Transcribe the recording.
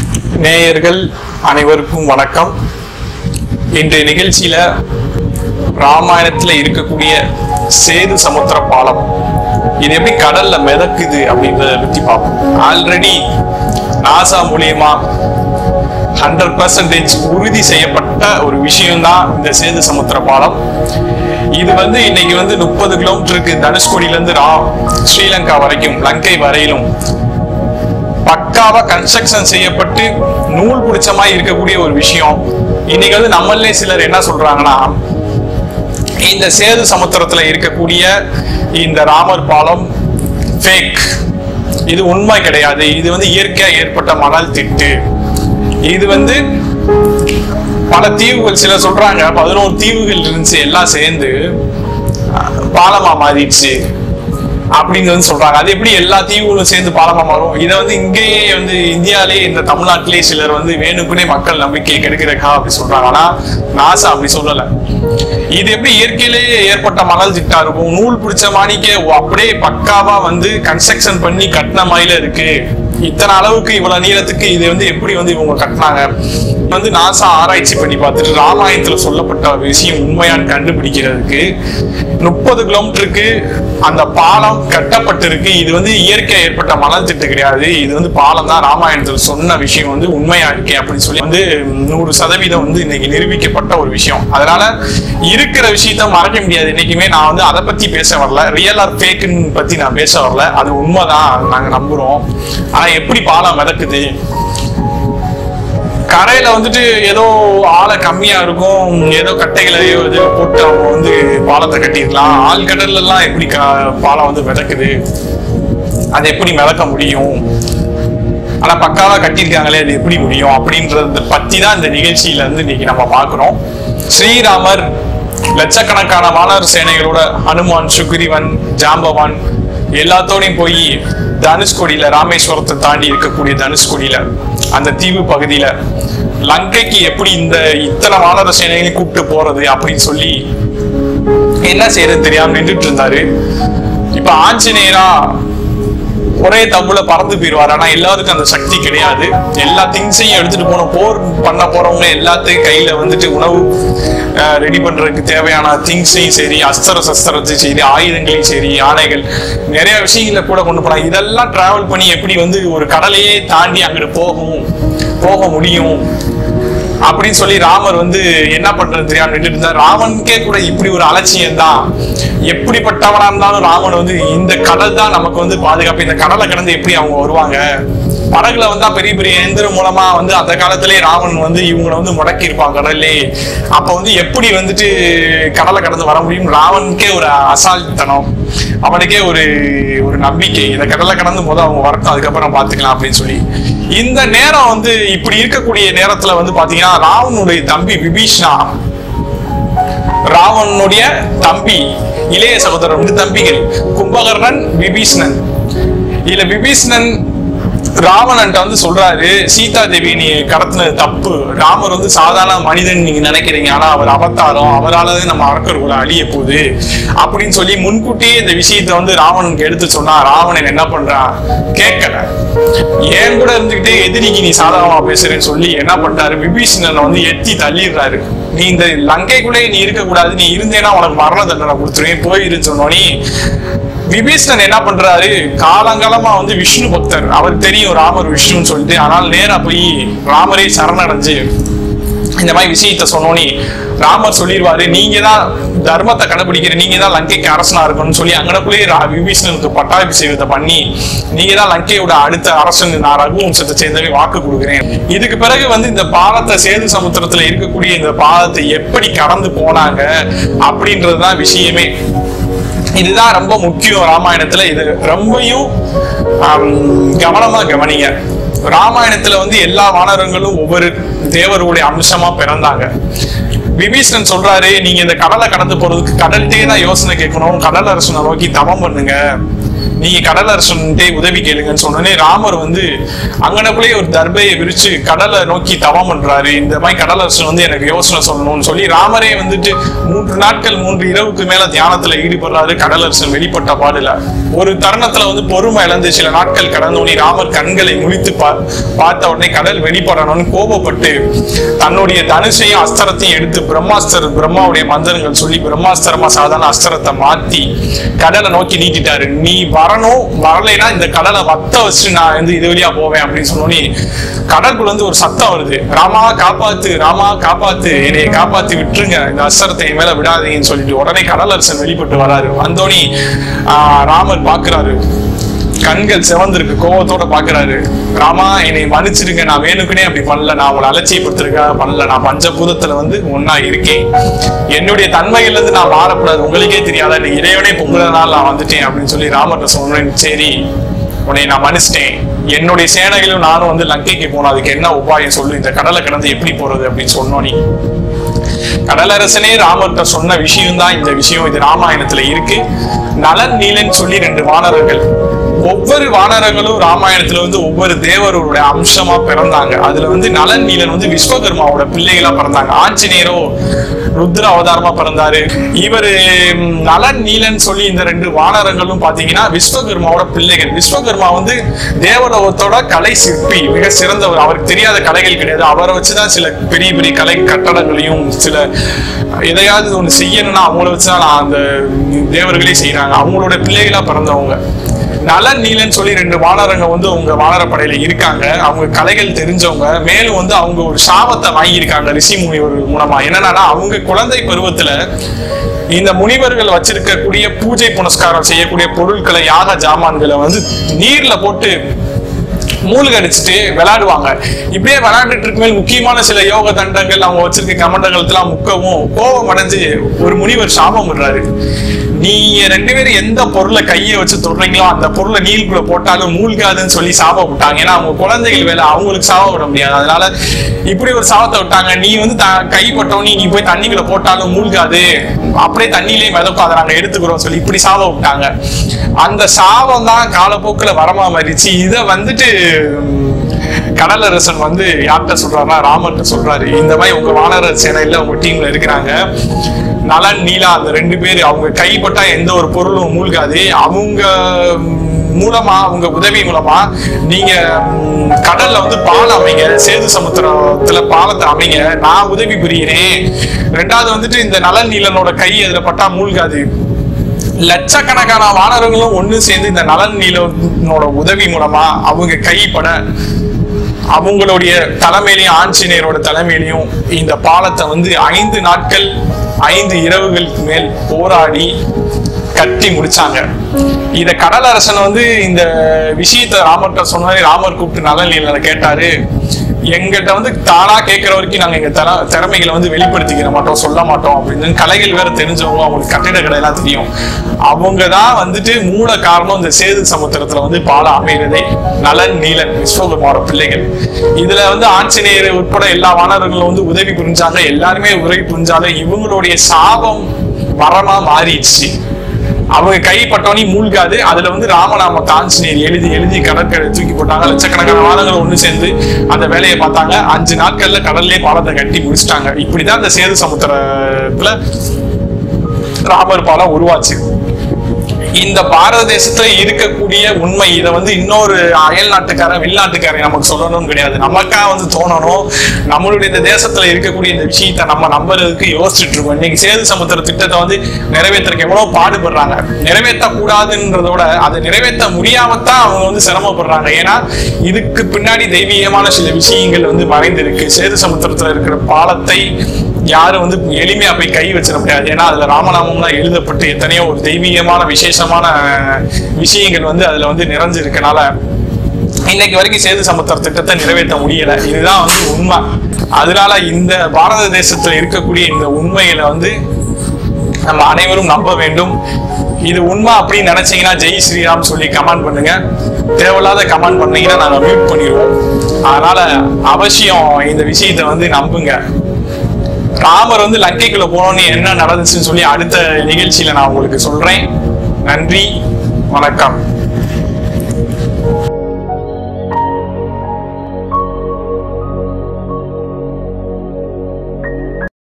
நேயர்கள் அனைவருக்கும் வணக்கம் இன்றைய நிகழ்ச்சியில ராமாயணத்துல இருக்கக்கூடிய சேது சமுத்திர பாலம் இது எப்படி கடல்ல மிதக்குது அப்படின்றத பத்தி பார்ப்போம் ஆல்ரெடி நாசா மூலியமா ஹண்ட்ரட் பர்சன்டேஜ் உறுதி செய்யப்பட்ட ஒரு விஷயம் தான் இந்த சேது சமுத்திர பாலம் இது வந்து இன்னைக்கு வந்து முப்பது கிலோமீட்டருக்கு தனுஷ்கோடியில இருந்து ரா ஸ்ரீலங்கா வரைக்கும் லங்கை வரையிலும் பக்காவா கன்ஸ்ட்ரக்ஷன் செய்யப்பட்டு நூல் பிடிச்ச மாதிரி இருக்கக்கூடிய ஒரு விஷயம் இன்னைக்கு வந்து நம்மளே சிலர் என்ன சொல்றாங்கன்னா இந்த சேது சமுத்திரத்துல இருக்கக்கூடிய இந்த ராமர் பாலம் ஃபேக் இது உண்மை கிடையாது இது வந்து இயற்கையா ஏற்பட்ட மணல் திட்டு இது வந்து பல தீவுகள் சிலர் சொல்றாங்க பதினோரு தீவுகள் இருந்துச்சு எல்லாம் சேர்ந்து அஹ், பாலமா மாறிடுச்சு அப்படின்னு வந்து சொல்றாங்க அது எப்படி எல்லா தீவுகளும் சேர்ந்து பாலமா மாறும் இதை வந்து இங்கேயே வந்து இந்தியாலே இந்த தமிழ்நாட்டிலே சிலர் வந்து வேணுக்குனே மக்கள் நம்பிக்கையை கெடுக்கிறக்கா அப்படி சொல்றாங்க ஆனா நாசா அப்படி சொல்லல இது எப்படி இயற்கையிலேயே ஏற்பட்ட மணல் திட்டா இருக்கும் நூல் பிடிச்ச மாணிக்க அப்படியே பக்காவா வந்து கன்ஸ்ட்ரக்ஷன் பண்ணி கட்டின மாதிரில இருக்கு இத்தனை அளவுக்கு இவ்வளவு நீளத்துக்கு இது வந்து எப்படி வந்து இவங்க கட்டினாங்க வந்து நாசா ஆராய்ச்சி பண்ணி பார்த்துட்டு ராமாயணத்துல சொல்லப்பட்ட விஷயம் உண்மையான்னு கண்டுபிடிக்கிறதுக்கு முப்பது கிலோமீட்டருக்கு அந்த பாலம் கட்டப்பட்டிருக்கு இது வந்து இயற்கை ஏற்பட்ட மணல் திட்டு கிடையாது இது வந்து பாலம் தான் ராமாயணத்துல சொன்ன விஷயம் வந்து உண்மையா இருக்கே அப்படின்னு சொல்லி வந்து நூறு சதவீதம் வந்து இன்னைக்கு நிரூபிக்கப்பட்ட ஒரு விஷயம் அதனால இருக்கிற விஷயத்த மறக்க முடியாது இன்னைக்குமே நான் வந்து அதை பத்தி பேச வரல ரியல் ஆர் ஃபேக்குன்னு பத்தி நான் பேச வரல அது உண்மைதான் நாங்க நம்புறோம் ஆனா எப்படி பாலம் மிதக்குது கரையில வந்துட்டு ஏதோ ஆளை கம்மியா இருக்கும் ஏதோ கட்டைகளையோ இது போட்டு அவங்க வந்து பாலத்தை கட்டிருக்கலாம் ஆள் கடல்ல எல்லாம் எப்படி க- பாலம் வந்து மிதக்குது அது எப்படி மிதக்க முடியும் ஆனா பக்காவா கட்டியிருக்காங்களே அது எப்படி முடியும் அப்படின்றத பத்தி தான் இந்த நிகழ்ச்சியில இருந்து இன்னைக்கு நம்ம பார்க்கிறோம் ஸ்ரீராமர் லட்சக்கணக்கான வானர சேனைகளோட ஹனுமான் சுக்ரீவன் ஜாம்பவான் எல்லாத்தோடையும் போய் தனுஷ்கோடியில ராமேஸ்வரத்தை தாண்டி இருக்கக்கூடிய தனுஷ்கோடியில அந்த தீவு பகுதியில லங்கைக்கு எப்படி இந்த இத்தனை வானர சேனைகளையும் கூப்பிட்டு போறது அப்படின்னு சொல்லி என்ன செய்யறது தெரியாம நின்றுட்டு இருந்தாரு இப்ப ஆஞ்சநேயரா ஒரே தம்புல பறந்து போயிடுவார் ஆனா எல்லாருக்கும் அந்த சக்தி கிடையாது எல்லா திங்ஸையும் எடுத்துட்டு போன போர் பண்ண போறவங்க எல்லாத்தையும் கையில வந்துட்டு உணவு ரெடி பண்றதுக்கு தேவையான திங்ஸையும் சரி அஸ்திர சஸ்திரத்தையும் சரி ஆயுதங்களையும் சரி யானைகள் நிறைய விஷயங்களை கூட கொண்டு போனாங்க இதெல்லாம் டிராவல் பண்ணி எப்படி வந்து ஒரு கடலையே தாண்டி அங்கிட்டு போகும் போக முடியும் அப்படின்னு சொல்லி ராமர் வந்து என்ன பண்றது தெரியாம நின்றுட்டு இருந்தார் ராமனுக்கே கூட இப்படி ஒரு அலட்சியம் தான் எப்படிப்பட்டவனா இருந்தாலும் ராமன் வந்து இந்த கடல் தான் நமக்கு வந்து பாதுகாப்பு இந்த கடலை கடந்து எப்படி அவங்க வருவாங்க படகுல வந்தா பெரிய பெரிய எந்திரம் மூலமா வந்து அந்த காலத்திலே ராவன் வந்து இவங்களை வந்து முடக்கி இருப்பான் கடல்லே அப்ப வந்து எப்படி வந்துட்டு கடலை கடந்து வர முடியும் ராவனுக்கே ஒரு அசால்த்தனம் அவனுக்கே ஒரு ஒரு நம்பிக்கை இந்த கடலை கடந்து போது அவங்க வரட்டும் அதுக்கப்புறம் பாத்துக்கலாம் அப்படின்னு சொல்லி இந்த நேரம் வந்து இப்படி இருக்கக்கூடிய நேரத்துல வந்து பாத்தீங்கன்னா ராவனுடைய தம்பி விபீஷ்ணா ராவனுடைய தம்பி இளைய சகோதரர் ரெண்டு தம்பிகள் கும்பகர்ணன் விபீஷ்ணன் இதுல விபீஷ்ணன் ராவணன்ட்ட வந்து சொல்றாரு சீதா தேவி நீ கடத்தினது தப்பு ராமர் வந்து சாதாரண மனிதன் நீங்க நினைக்கிறீங்க ஆனா அவர் அவதாரம் அவரால நம்ம அரக்கர் கூட அழிய போகுது அப்படின்னு சொல்லி முன்கூட்டியே இந்த விஷயத்த வந்து ராவணனுக்கு எடுத்து சொன்னா ராவணன் என்ன பண்றான் கேட்கல ஏன் கூட இருந்துகிட்டே எதிரிக்கு நீ சாதாரணமா பேசுறேன்னு சொல்லி என்ன பண்றாரு விபீஷணனை வந்து எத்தி தள்ளிடுறாரு நீ இந்த லங்கைக்குள்ளே நீ இருக்கக்கூடாது நீ இருந்தேன்னா உனக்கு மரண தண்டனை கொடுத்துருவேன் போயிருன்னு சொன்னோனே விபீஷணன் என்ன பண்றாரு காலங்காலமா வந்து விஷ்ணு பக்தர் அவருக்கு தெரியும் ராமர் விஷ்ணுன்னு சொல்லிட்டு ஆனால் நேரா போய் ராமரே சரணடைஞ்சு இந்த மாதிரி விஷயத்த சொன்னோனே ராமர் சொல்லிடுவாரு நீங்க தான் தர்மத்தை கடைபிடிக்கிற நீங்க தான் லங்கைக்கு அரசனா இருக்கணும்னு சொல்லி அங்கனக்குள்ளேயே ரா- விபீஷணனுக்கு பட்டாபிஷேகத்தை பண்ணி நீங்க தான் லங்கையோட அடுத்த அரசன் நான் ரகுவம்சத்தை சேர்ந்தவே வாக்கு கொடுக்குறேன் இதுக்கு பிறகு வந்து இந்த பாலத்தை சேது சமுத்திரத்துல இருக்கக்கூடிய இந்த பாலத்தை எப்படி கடந்து போனாங்க அப்படின்றதுதான் விஷயமே இதுதான் ரொம்ப முக்கியம் ராமாயணத்துல இது ரொம்பயும் ஆம், கவனமா கவனிங்க ராமாயணத்துல வந்து எல்லா வானரங்களும் ஒவ்வொரு தேவருடைய அம்சமா பிறந்தாங்க விபீஷணன் சொல்றாரு நீங்க இந்த கடலை கடந்து போறதுக்கு கடல்கிட்டே தான் யோசனை கேட்கணும் கடல் அரசனை நோக்கி தவம் பண்ணுங்க நீங்க கடலரசன்ட்டே உதவி கேளுங்கன்னு சொன்னோடனே ராமர் வந்து அங்கனக்குள்ளேயே ஒரு தர்பையை விரிச்சு கடலை நோக்கி தவம் பண்றாரு இந்த மாதிரி கடலரசன் வந்து எனக்கு யோசனை சொல்லணும்னு சொல்லி ராமரே வந்துட்டு மூன்று நாட்கள் மூன்று இரவுக்கு மேல தியானத்துல ஈடுபடுறாரு கடலரசன் வெளிப்பட்ட பாடுல ஒரு தருணத்துல வந்து பொறுமை இழந்து சில நாட்கள் கடந்த உடனே ராமர் கண்களை முழித்து பா- பார்த்த உடனே கடல் வெளிப்படணும்னு கோபப்பட்டு தன்னுடைய தனுஷையும் அஸ்திரத்தையும் எடுத்து பிரம்மாஸ்தர் பிரம்மாவுடைய மந்திரங்கள் சொல்லி பிரம்மாஸ்திரமா சாதாரண அஸ்திரத்தை மாத்தி கடலை நோக்கி நீட்டிட்டாரு நீ வரணும் வரலைன்னா இந்த கடலை வத்த வச்சு நான் வந்து இது வழியா போவேன் அப்படின்னு சொன்னோன்னே கடற்குள்ள இருந்து ஒரு சத்தம் வருது ராமா காப்பாத்து ராமா காப்பாத்து என்னைய காப்பாத்தி விட்டுருங்க இந்த அஸ்திரத்தை என் மேல விடாதீங்கன்னு சொல்லிட்டு உடனே கடலரசன் வெளிப்பட்டு வராரு வந்தோனி ஆஹ் ராமர் பாக்குறாரு கண்கள் சிவந்திருக்கு கோவத்தோட பாக்குறாரு ராமா என்னை மன்னிச்சிருங்க நான் வேணுக்குனே அப்படி பண்ணல நான் உங்களை அலட்சியப்படுத்திருக்க பண்ணல நான் பஞ்சபூதத்துல வந்து ஒன்னா இருக்கேன் என்னுடைய தன்மையில இருந்து நான் மாறக்கூடாது உங்களுக்கே தெரியாதா நீ இறைவனே பொங்குறதுனால நான் வந்துட்டேன் அப்படின்னு சொல்லி ராமர்கிட்ட சொன்னேன் சரி உன்னை நான் மன்னிச்சிட்டேன் என்னுடைய சேனைகளும் நானும் வந்து லங்கைக்கு போனோம் அதுக்கு என்ன உபாயம் சொல்லு இந்த கடலை கடந்து எப்படி போறது அப்படின்னு சொன்னோம் நீ கடலரசனே ராமர்கிட்ட சொன்ன விஷயம் தான் இந்த விஷயம் இது ராமாயணத்துல இருக்கு நலன் நீலன் சொல்லி ரெண்டு வானரர்கள் ஒவ்வொரு வானரங்களும் ராமாயணத்துல வந்து ஒவ்வொரு தேவருடைய அம்சமா பிறந்தாங்க அதுல வந்து நலன் நீலன் வந்து விஸ்வகர்மாவோட பிள்ளைகளா பிறந்தாங்க ஆஞ்சநேயரோ ருத்ர அவதாரமா பிறந்தாரு இவரு ம், நலன் நீலன் சொல்லி இந்த ரெண்டு வானரங்களும் பாத்தீங்கன்னா விஸ்வகர்மாவோட பிள்ளைகள் விஸ்வகர்மா வந்து தேவலோகத்தோட கலை சிற்பி மிக சிறந்தவர் அவருக்கு தெரியாத கலைகள் கிடையாது அவரை வச்சுதான் சில பெரிய பெரிய கலை கட்டடங்களையும் சில எதையாவது ஒண்ணு செய்யணும்னா அவங்கள வச்சுதான் நான் அந்த தேவர்களே செய்யறாங்க அவங்களோட பிள்ளைகளா பிறந்தவங்க நலன் நீலன் சொல்லி ரெண்டு வானரங்க வந்து உங்க வானரப்படையில இருக்காங்க அவங்க கலைகள் தெரிஞ்சவங்க மேலும் வந்து அவங்க ஒரு சாபத்தை வாங்கியிருக்காங்க ரிஷி முனிவர்கள் மூலமா என்னன்னா அவங்க குழந்தை பருவத்துல இந்த முனிவர்கள் வச்சிருக்கக்கூடிய பூஜை புனஸ்காரம் செய்யக்கூடிய பொருட்களை யாக ஜாமான்களை வந்து நீர்ல போட்டு மூழ்க அடிச்சுட்டு விளையாடுவாங்க இப்படியே விளையாண்டுட்டு இருக்கும்போது முக்கியமான சில யோக தண்டங்கள் அவங்க வச்சிருக்க கமண்டகலத்தெல்லாம் முக்கவும் கோபம் அடைஞ்சு ஒரு முனிவர் சாபம் விடுறாரு நீங்க ரெண்டு பேரும் எந்த பொருளை கையை வச்சு தொடுறீங்களோ அந்த பொருளை நீருக்குள்ள போட்டாலும் மூழ்காதுன்னு சொல்லி சாபம் விட்டாங்க ஏன்னா அவங்க குழந்தைகள் வேலை அவங்களுக்கு சாபம் விட முடியாது அதனால இப்படி ஒரு சாபத்தை விட்டாங்க நீ வந்து த- கைப்பட்டவனி நீ போய் தண்ணிக்குள்ள போட்டாலும் மூழ்காது அப்படியே தண்ணியிலே மிதக்கும் அதை நாங்க எடுத்துக்கிறோம் சொல்லி இப்படி சாபம் விட்டாங்க அந்த சாபம் தான் காலப்போக்குல வரமா மாறிச்சு இதை வந்துட்டு உம், கடலரசன் வந்து யார்கிட்ட சொல்றாருன்னா ராமர்கிட்ட சொல்றாரு இந்த மாதிரி உங்க வானர சேனையில உங்க டீம்ல இருக்கிறாங்க நலன் நீலா அந்த ரெண்டு பேர் அவங்க கைப்பட்டா எந்த ஒரு பொருளும் மூழ்காது அவங்க உம், மூலமா உங்க உதவி மூலமா நீங்க உம், கடல்ல வந்து பாலம் அமைங்க சேது சமுத்திரத்துல பாலத்தை அமைங்க நான் உதவி புரிகிறேன் ரெண்டாவது வந்துட்டு இந்த நலன் நீலனோட கை அதுல பட்டா மூழ்காது லட்சக்கணக்கான வானரங்களும் ஒண்ணு சேர்ந்து இந்த நலன் நீலனோட உதவி மூலமா அவங்க கைப்பட அவங்களுடைய தலைமையிலையும் ஆஞ்சநேயரோட தலைமையிலையும் இந்த பாலத்தை வந்து ஐந்து நாட்கள் ஐந்து இரவுகளுக்கு மேல் போராடி கட்டி முடிச்சாங்க இத கடலரசன் வந்து இந்த விஷயத்த ராமர்கிட்ட சொன்னாரு ராமர் கூப்பிட்டு நலநிலையில கேட்டாரு எங்கிட்ட வந்து தானா கேட்கிற வரைக்கும் நாங்க எங்க திற திறமைகளை வந்து வெளிப்படுத்திக்கிற மாட்டோம் சொல்ல மாட்டோம் அப்படின்னு கலைகள் வேற தெரிஞ்சவங்க அவங்களுக்கு கட்டிட கலையெல்லாம் தெரியும் அவங்க தான் வந்துட்டு மூல காரணம் இந்த சேது சமுத்திரத்துல வந்து பாலம் அமைகிறதே நலன் நீலன் விஸ்வகுமார பிள்ளைகள் இதுல வந்து ஆஞ்சநேயர் உட்பட எல்லா வானர்களும் வந்து உதவி புரிஞ்சாங்க எல்லாருமே உதவி புரிஞ்சாலும் இவங்களுடைய சாபம் வரமா மாறிடுச்சு அவங்க கைப்பட்டவனி மூழ்காது அதுல வந்து ராமநாம ஆஞ்சநேயர் எழுதி எழுதி கடற்கரை தூக்கி போட்டாங்க லட்சக்கணக்கான வாதங்கள் ஒண்ணு சேர்ந்து அந்த வேலையை பார்த்தாங்க அஞ்சு நாட்கள்ல கடல்லே பாலத்தை கட்டி முடிச்சிட்டாங்க இப்படிதான் இந்த சேது சமுத்திரத்துல ராமர் பாலம் உருவாச்சு இந்த பாரத தேசத்துல இருக்கக்கூடிய உண்மை இதை வந்து இன்னொரு அயல் நாட்டுக்காரன் வெளிநாட்டுக்காரன் நமக்கு சொல்லணும்னு கிடையாது நமக்கா வந்து தோணணும் நம்மளுடைய இந்த தேசத்துல இருக்கக்கூடிய இந்த விஷயத்தை நம்ம நம்புறதுக்கு யோசிச்சுட்டு இருக்கோம் இன்னைக்கு சேது சமுத்திர திட்டத்தை வந்து நிறைவேற்றுறதுக்கு எவ்வளவு பாடுபடுறாங்க நிறைவேற்ற கூடாதுன்றதோட அதை நிறைவேற்ற முடியாமத்தான் அவங்க வந்து சிரமப்படுறாங்க ஏன்னா இதுக்கு பின்னாடி தெய்வீகமான சில விஷயங்கள் வந்து மறைந்திருக்கு சேது சமுத்திரத்துல இருக்கிற பாலத்தை யாரும் வந்து எளிமையா போய் கை வச்சிட முடியாது ஏன்னா அதுல ராமநாமம்லாம் எழுதப்பட்டு எத்தனையோ ஒரு தெய்வீகமான விசேஷமான விஷயங்கள் வந்து அதுல வந்து நிறைஞ்சிருக்கனால இன்னைக்கு வரைக்கும் சேது சமுத்திர திட்டத்தை நிறைவேற்ற முடியல இதுதான் வந்து உண்மை அதனால இந்த பாரத தேசத்துல இருக்கக்கூடிய இந்த உண்மைகளை வந்து நம்ம அனைவரும் நம்ப வேண்டும் இது உண்மை அப்படின்னு நினைச்சீங்கன்னா ஜெய் ஸ்ரீராம் சொல்லி கமெண்ட் பண்ணுங்க தேவையில்லாத கமெண்ட் பண்ணீங்கன்னா நாங்க மியூட் பண்ணிடுவோம் அதனால அவசியம் இந்த விஷயத்தை வந்து நம்புங்க ராமர் வந்து லங்கைக்குள்ள போனோன்னு என்ன நடந்துச்சுன்னு சொல்லி அடுத்த நிகழ்ச்சியில நான் உங்களுக்கு சொல்றேன் நன்றி வணக்கம்